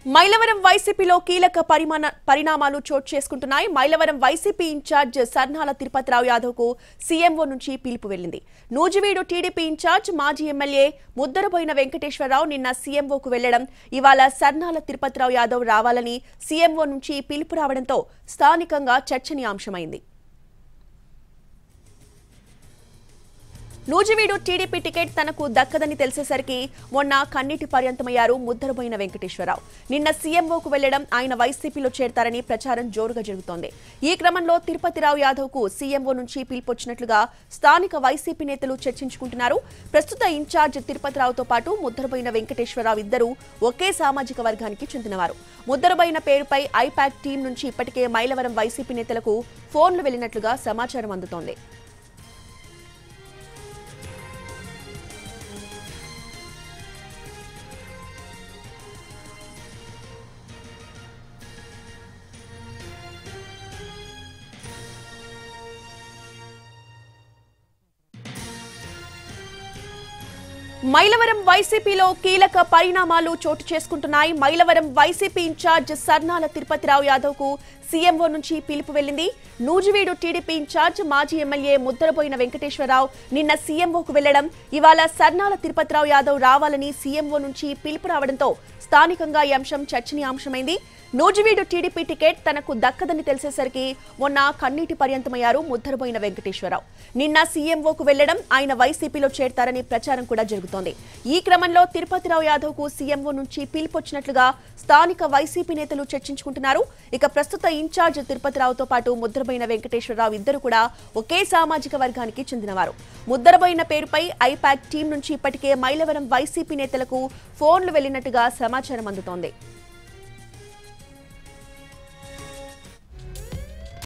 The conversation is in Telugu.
మైలవరం వైసీపీలో కీలక పరిమాణ పరిణామాలు చోటు చేసుకుంటున్నాయి మైలవరం వైసీపీ ఇన్ఛార్జ్ సర్నాల తిరుపతిరావు యాదవ్ కు సీఎంఓ నుంచి పిలుపు వెళ్లింది నూజివీడు టీడీపీ ఇన్ఛార్జ్ మాజీ ఎమ్మెల్యే ముద్దరబోయిన వెంకటేశ్వరరావు నిన్న సీఎంఓకు వెళ్లడం ఇవాళ సర్నాల తిరుపతిరావు యాదవ్ రావాలని సీఎంఓ నుంచి పిలుపు రావడంతో స్థానికంగా చర్చనీయాంశమైంది నూజివీడు టీడీపీ టికెట్ తనకు దక్కదని తెలిసేసరికి మొన్న కన్నీటి పర్యంతమయ్యారు ముద్దరబోయిన వెంకటేశ్వరరావు నిన్న సీఎంఓకు వెళ్లడం ఆయన వైసీపీలో చేరతారని ప్రచారం జోరుగా జరుగుతోంది ఈ క్రమంలో తిరుపతిరావు యాదవ్ కు సీఎంఓ నుంచి పిలుపొచ్చినట్లుగా స్థానిక వైసీపీ నేతలు చర్చించుకుంటున్నారు ప్రస్తుత ఇన్ఛార్జ్ తిరుపతిరావుతో పాటు ముద్దరబోయిన వెంకటేశ్వరరావు ఇద్దరు ఒకే సామాజిక వర్గానికి చెందినవారు ముద్దరబోయిన పేరుపై ఐపాక్ టీం నుంచి ఇప్పటికే మైలవరం వైసీపీ నేతలకు ఫోన్లు వెళ్లినట్లుగా సమాచారం అందుతోంది మైలవరం వైసీపీలో కీలక పరిణామాలు చోటు చేసుకుంటున్నాయి మైలవరం వైసీపీ ఇన్ఛార్జ్ సర్నాల తిరుపతిరావు యాదవ్ కు సీఎంఓ నుంచి పిలుపు వెళ్లింది నూజివీడు టీడీపీ ఇన్ఛార్జ్ మాజీ ఎమ్మెల్యే ముద్దరబోయిన వెంకటేశ్వరరావు నిన్న సీఎంఓకు వెళ్లడం ఇవాళ సర్నాల తిరుపతిరావు యాదవ్ రావాలని సీఎంఓ నుంచి పిలుపు రావడంతో స్థానికంగా ఈ అంశం చర్చనీయాంశమైంది నూజివీడు టీడీపీ టికెట్ తనకు దక్కదని తెలిసేసరికి మొన్న కన్నీటి పర్యంతమయ్యారు ముద్దరబోయిన వెంకటేశ్వరరావు నిన్న సీఎంఓకు వెళ్లడం ఆయన వైసీపీలో చేరతారని ప్రచారం కూడా జరుగుతోంది ఈ క్రమంలో తిరుపతిరావు యాదవ్ కు సీఎంఓ నుంచి పిలుపొచ్చినట్లుగా స్థానిక వైసీపీ నేతలు చర్చించుకుంటున్నారు ఇక ప్రస్తుత ఇన్ఛార్జ్ తిరుపతిరావుతో పాటు ముద్దరబోయిన వెంకటేశ్వరరావు ఇద్దరు కూడా ఒకే సామాజిక వర్గానికి చెందినవారు ముద్దరబోయిన పేరుపై ఐపాక్ టీం నుంచి ఇప్పటికే మైలవరం వైసీపీ నేతలకు ఫోన్లు వెళ్లినట్టుగా సమాచారం అందుతోంది